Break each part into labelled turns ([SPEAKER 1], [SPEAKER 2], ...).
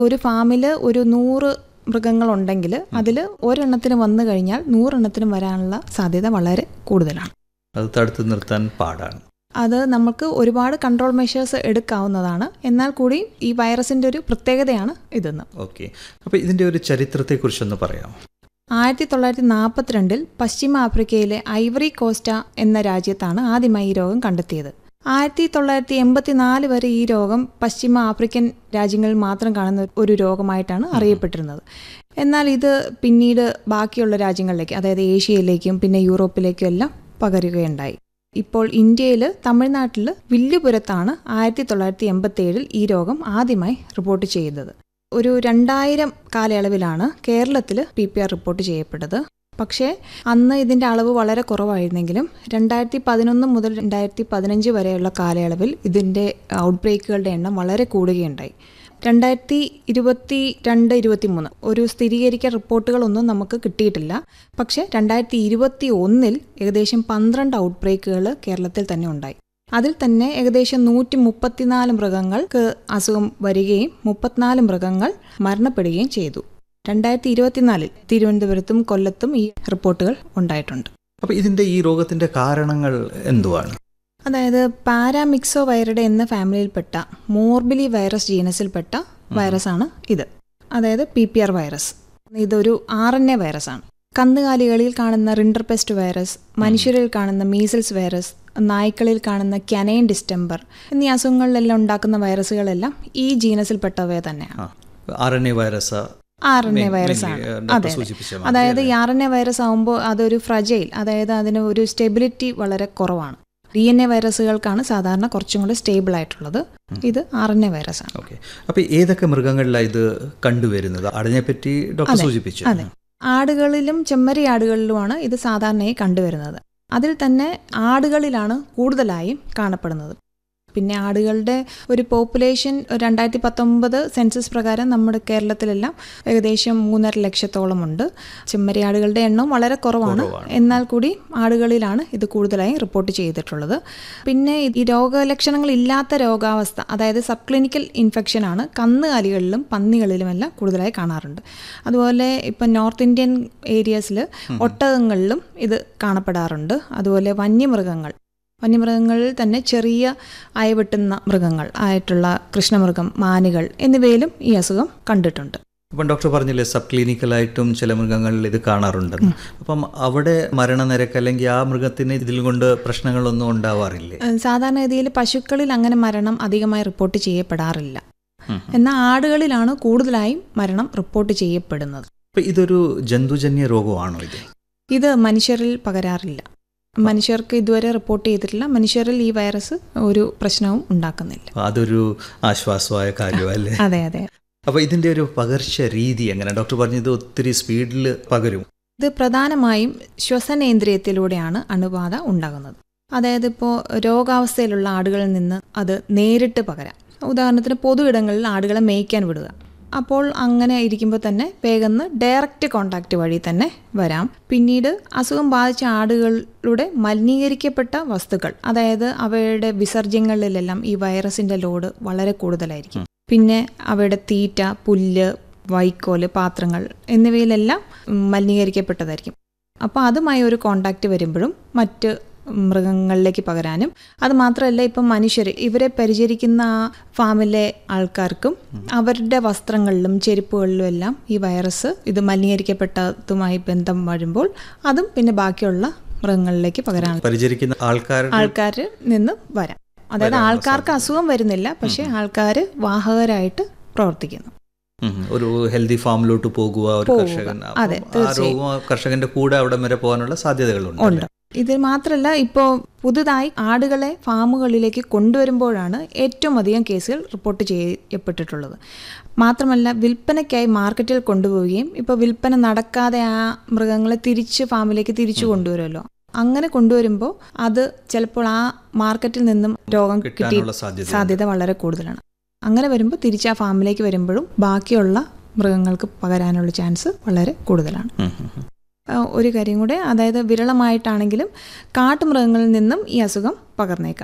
[SPEAKER 1] ഒരു ഫാമിൽ ഒരു നൂറ് മൃഗങ്ങളുണ്ടെങ്കിൽ അതിൽ ഒരെണ്ണത്തിന് വന്നു കഴിഞ്ഞാൽ നൂറെണ്ണത്തിനും വരാനുള്ള സാധ്യത വളരെ കൂടുതലാണ്
[SPEAKER 2] അത് തടുത്തു നിർത്താൻ പാടാണ്
[SPEAKER 1] അത് നമുക്ക് ഒരുപാട് കൺട്രോൾ മെഷേഴ്സ് എടുക്കാവുന്നതാണ് എന്നാൽ കൂടി ഈ വൈറസിൻ്റെ ഒരു പ്രത്യേകതയാണ് ഇതെന്ന്
[SPEAKER 2] ഓക്കെ അപ്പോൾ ഇതിൻ്റെ ഒരു ചരിത്രത്തെക്കുറിച്ചൊന്ന് പറയാം
[SPEAKER 1] ആയിരത്തി തൊള്ളായിരത്തി നാൽപ്പത്തിരണ്ടിൽ പശ്ചിമ ആഫ്രിക്കയിലെ ഐവറി കോസ്റ്റ എന്ന രാജ്യത്താണ് ആദ്യമായി ഈ രോഗം കണ്ടെത്തിയത് ആയിരത്തി തൊള്ളായിരത്തി എൺപത്തിനാല് വരെ ഈ രോഗം പശ്ചിമ ആഫ്രിക്കൻ രാജ്യങ്ങളിൽ മാത്രം കാണുന്ന ഒരു രോഗമായിട്ടാണ് അറിയപ്പെട്ടിരുന്നത് എന്നാൽ ഇത് പിന്നീട് ബാക്കിയുള്ള രാജ്യങ്ങളിലേക്ക് അതായത് ഏഷ്യയിലേക്കും പിന്നെ യൂറോപ്പിലേക്കും എല്ലാം പകരുകയുണ്ടായി ഇപ്പോൾ ഇന്ത്യയിൽ തമിഴ്നാട്ടിൽ വില്ലുപുരത്താണ് ആയിരത്തി തൊള്ളായിരത്തി എൺപത്തി ഏഴിൽ ഈ രോഗം ആദ്യമായി റിപ്പോർട്ട് ചെയ്തത് ഒരു രണ്ടായിരം കാലയളവിലാണ് കേരളത്തിൽ പി പി ആർ റിപ്പോർട്ട് ചെയ്യപ്പെട്ടത് പക്ഷേ അന്ന് ഇതിൻ്റെ അളവ് വളരെ കുറവായിരുന്നെങ്കിലും രണ്ടായിരത്തി പതിനൊന്ന് മുതൽ രണ്ടായിരത്തി പതിനഞ്ച് വരെയുള്ള കാലയളവിൽ ഇതിൻ്റെ ഔട്ട്ബ്രേക്കുകളുടെ എണ്ണം വളരെ കൂടുകയുണ്ടായി രണ്ടായിരത്തി ഇരുപത്തി രണ്ട് ഇരുപത്തി മൂന്ന് ഒരു സ്ഥിരീകരിക്കാൻ റിപ്പോർട്ടുകളൊന്നും നമുക്ക് കിട്ടിയിട്ടില്ല പക്ഷേ രണ്ടായിരത്തി ഇരുപത്തി ഒന്നിൽ ഏകദേശം പന്ത്രണ്ട് ഔട്ട്ബ്രേക്കുകൾ കേരളത്തിൽ തന്നെ ഉണ്ടായി അതിൽ തന്നെ ഏകദേശം നൂറ്റി മുപ്പത്തിനാല് മൃഗങ്ങൾക്ക് അസുഖം വരികയും മുപ്പത്തിനാല് മൃഗങ്ങൾ മരണപ്പെടുകയും ചെയ്തു രണ്ടായിരത്തി ഇരുപത്തിനാലിൽ തിരുവനന്തപുരത്തും കൊല്ലത്തും ഈ റിപ്പോർട്ടുകൾ ഉണ്ടായിട്ടുണ്ട്
[SPEAKER 2] അപ്പോൾ ഇതിൻ്റെ ഈ രോഗത്തിൻ്റെ കാരണങ്ങൾ എന്തുവാണ്
[SPEAKER 1] അതായത് പാരാമിക്സോ വൈറഡെ എന്ന ഫാമിലിയിൽപ്പെട്ട മോർബിലി വൈറസ് ജീനസിൽപ്പെട്ട വൈറസാണ് ഇത് അതായത് പി പി ആർ വൈറസ് ഇതൊരു ആർ എൻ എ വൈറസാണ് കന്നുകാലികളിൽ കാണുന്ന റിൻഡർപെസ്റ്റ് വൈറസ് മനുഷ്യരിൽ കാണുന്ന മീസിൽസ് വൈറസ് നായ്ക്കളിൽ കാണുന്ന കനൈൻ ഡിസ്റ്റംബർ എന്നീ അസുഖങ്ങളിലെല്ലാം ഉണ്ടാക്കുന്ന വൈറസുകളെല്ലാം ഈ ജീനസിൽപ്പെട്ടവ തന്നെയാണ്
[SPEAKER 2] R N A virus
[SPEAKER 1] R N A virus ആണ് അതെ അതായത് ഈ ആർ എൻ എ വൈറസ് ആകുമ്പോൾ അതൊരു ഫ്രജൈൽ അതായത് അതിന് ഒരു സ്റ്റെബിലിറ്റി വളരെ കുറവാണ് ഡി എൻ എ വൈറസുകൾക്കാണ് സാധാരണ കുറച്ചും കൂടി സ്റ്റേബിൾ ആയിട്ടുള്ളത് ഇത് ആർ എൻ എ വൈറസ് ആണ്
[SPEAKER 2] ഓക്കെ അപ്പോൾ ഏതൊക്കെ മൃഗങ്ങളിലാണ് ഇത് കണ്ടുവരുന്നത് അതിനെപ്പറ്റി ഡോക്ടർ സൂചിപ്പിച്ചു
[SPEAKER 1] അതെ ആടുകളിലും ചെമ്മരി ആടുകളിലുമാണ് ഇത് സാധാരണയായി കണ്ടുവരുന്നത് അതിൽ തന്നെ ആടുകളിലാണ് കൂടുതലായും കാണപ്പെടുന്നത് പിന്നെ ആടുകളുടെ ഒരു പോപ്പുലേഷൻ രണ്ടായിരത്തി പത്തൊമ്പത് സെൻസസ് പ്രകാരം നമ്മുടെ കേരളത്തിലെല്ലാം ഏകദേശം മൂന്നര ലക്ഷത്തോളം ഉണ്ട് ചെമ്മരിയാടുകളുടെ എണ്ണം വളരെ കുറവാണ് എന്നാൽ കൂടി ആടുകളിലാണ് ഇത് കൂടുതലായും റിപ്പോർട്ട് ചെയ്തിട്ടുള്ളത് പിന്നെ ഈ രോഗലക്ഷണങ്ങൾ ഇല്ലാത്ത രോഗാവസ്ഥ അതായത് സബ് ക്ലിനിക്കൽ ഇൻഫെക്ഷൻ ആണ് കന്നുകാലികളിലും പന്നികളിലുമെല്ലാം കൂടുതലായി കാണാറുണ്ട് അതുപോലെ ഇപ്പം നോർത്ത് ഇന്ത്യൻ ഏരിയസിൽ ഒട്ടകങ്ങളിലും ഇത് കാണപ്പെടാറുണ്ട് അതുപോലെ വന്യമൃഗങ്ങൾ വന്യമൃഗങ്ങളിൽ തന്നെ ചെറിയ അയവെട്ടുന്ന മൃഗങ്ങൾ ആയിട്ടുള്ള കൃഷ്ണമൃഗം മാനുകൾ എന്നിവയിലും ഈ അസുഖം കണ്ടിട്ടുണ്ട്
[SPEAKER 2] അപ്പം ഡോക്ടർ പറഞ്ഞില്ലേ സബ് ക്ലിനിക്കലായിട്ടും ചില മൃഗങ്ങളിൽ ഇത് കാണാറുണ്ടെന്ന് അപ്പം അവിടെ മരണനിരക്ക് അല്ലെങ്കിൽ ആ മൃഗത്തിന് ഇതിൽ കൊണ്ട് പ്രശ്നങ്ങളൊന്നും ഉണ്ടാവാറില്ലേ
[SPEAKER 1] സാധാരണഗതിയിൽ പശുക്കളിൽ അങ്ങനെ മരണം അധികമായി റിപ്പോർട്ട് ചെയ്യപ്പെടാറില്ല എന്നാൽ ആടുകളിലാണ് കൂടുതലായും മരണം റിപ്പോർട്ട് ചെയ്യപ്പെടുന്നത്
[SPEAKER 2] അപ്പം ഇതൊരു ജന്തുജന്യ രോഗമാണോ ഇത്
[SPEAKER 1] ഇത് മനുഷ്യരിൽ പകരാറില്ല മനുഷ്യർക്ക് ഇതുവരെ റിപ്പോർട്ട് ചെയ്തിട്ടില്ല മനുഷ്യരിൽ ഈ വൈറസ് ഒരു പ്രശ്നവും ഉണ്ടാക്കുന്നില്ല
[SPEAKER 2] അതൊരു ആശ്വാസമായ കാര്യമല്ലേ
[SPEAKER 1] അതെ അതെ
[SPEAKER 2] അപ്പോൾ ഇതിൻ്റെ ഒരു പകർച്ച രീതി എങ്ങനെ ഡോക്ടർ പറഞ്ഞത് ഒത്തിരി സ്പീഡിൽ പകരും
[SPEAKER 1] ഇത് പ്രധാനമായും ശ്വസനേന്ദ്രിയത്തിലൂടെയാണ് അണുബാധ ഉണ്ടാകുന്നത് അതായത് ഇപ്പോൾ രോഗാവസ്ഥയിലുള്ള ആടുകളിൽ നിന്ന് അത് നേരിട്ട് പകരാം ഉദാഹരണത്തിന് പൊതു ഇടങ്ങളിൽ ആടുകളെ മേയ്ക്കാൻ വിടുക അപ്പോൾ അങ്ങനെ ഇരിക്കുമ്പോൾ തന്നെ വേഗം ഡയറക്റ്റ് കോണ്ടാക്റ്റ് വഴി തന്നെ വരാം പിന്നീട് അസുഖം ബാധിച്ച ആടുകളുടെ മലിനീകരിക്കപ്പെട്ട വസ്തുക്കൾ അതായത് അവയുടെ വിസർജ്യങ്ങളിലെല്ലാം ഈ വൈറസിന്റെ ലോഡ് വളരെ കൂടുതലായിരിക്കും പിന്നെ അവയുടെ തീറ്റ പുല്ല് വൈക്കോല് പാത്രങ്ങൾ എന്നിവയിലെല്ലാം മലിനീകരിക്കപ്പെട്ടതായിരിക്കും അപ്പോൾ അതുമായി ഒരു കോണ്ടാക്റ്റ് വരുമ്പോഴും മറ്റ് മൃഗങ്ങളിലേക്ക് പകരാനും അത് മാത്രമല്ല ഇപ്പം മനുഷ്യർ ഇവരെ പരിചരിക്കുന്ന ആ ഫാമിലെ ആൾക്കാർക്കും അവരുടെ വസ്ത്രങ്ങളിലും ചെരുപ്പുകളിലും എല്ലാം ഈ വൈറസ് ഇത് മലിനീകരിക്കപ്പെട്ടതുമായി ബന്ധം വരുമ്പോൾ അതും പിന്നെ ബാക്കിയുള്ള മൃഗങ്ങളിലേക്ക് പകരാൻ
[SPEAKER 2] പരിചരിക്കുന്ന ആൾക്കാർ
[SPEAKER 1] ആൾക്കാരിൽ നിന്ന് വരാം അതായത് ആൾക്കാർക്ക് അസുഖം വരുന്നില്ല പക്ഷെ ആൾക്കാർ വാഹകരായിട്ട് പ്രവർത്തിക്കുന്നു
[SPEAKER 2] ഒരു ഹെൽത്തി ഫാമിലോട്ട് പോകുക ഒരു കർഷകൻ
[SPEAKER 1] അതെ,
[SPEAKER 2] ആ രോഗം കർഷകന്റെ കൂടെ അവിടെ വരെ പോകാനുള്ള സാധ്യതകളുണ്ട്
[SPEAKER 1] ഉണ്ട് ഇത് മാത്രമല്ല ഇപ്പോൾ പുതുതായി ആടുകളെ ഫാമുകളിലേക്ക് കൊണ്ടുവരുമ്പോഴാണ് ഏറ്റവും അധികം കേസുകൾ റിപ്പോർട്ട് ചെയ്യപ്പെട്ടിട്ടുള്ളത് മാത്രമല്ല വിൽപ്പനയ്ക്കായി മാർക്കറ്റിൽ കൊണ്ടുപോവുകയും ഇപ്പോൾ വിൽപ്പന നടക്കാതെ ആ മൃഗങ്ങളെ തിരിച്ച് ഫാമിലേക്ക് തിരിച്ചു കൊണ്ടുവരുമല്ലോ അങ്ങനെ കൊണ്ടുവരുമ്പോൾ അത് ചിലപ്പോൾ ആ മാർക്കറ്റിൽ നിന്നും രോഗം കിട്ടി
[SPEAKER 2] കിട്ടാനുള്ള സാധ്യത
[SPEAKER 1] സാധ്യത വളരെ കൂടുതലാണ് അങ്ങനെ വരുമ്പോൾ തിരിച്ച് ആ ഫാമിലേക്ക് വരുമ്പോഴും ബാക്കിയുള്ള മൃഗങ്ങൾക്ക് പകരാനുള്ള ചാൻസ് വളരെ കൂടുതലാണ്
[SPEAKER 2] ഉം, ഉം, ഉം.
[SPEAKER 1] ആ, ഒരു കാര്യം കൂടെ അതായത് വിരളമായിട്ടാണെങ്കിലും കാട്ടുമൃഗങ്ങളിൽ നിന്നും ഈ അസുഖം പകർന്നേക്കാം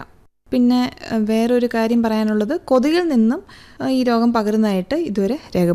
[SPEAKER 1] പിന്നെ ഏഹ്, വേറൊരു കാര്യം പറയാനുള്ളത് കൊതുകിൽ നിന്നും ഏഹ്, ഈ രോഗം പകരുന്നതായിട്ട് ഇതുവരെ രേഖ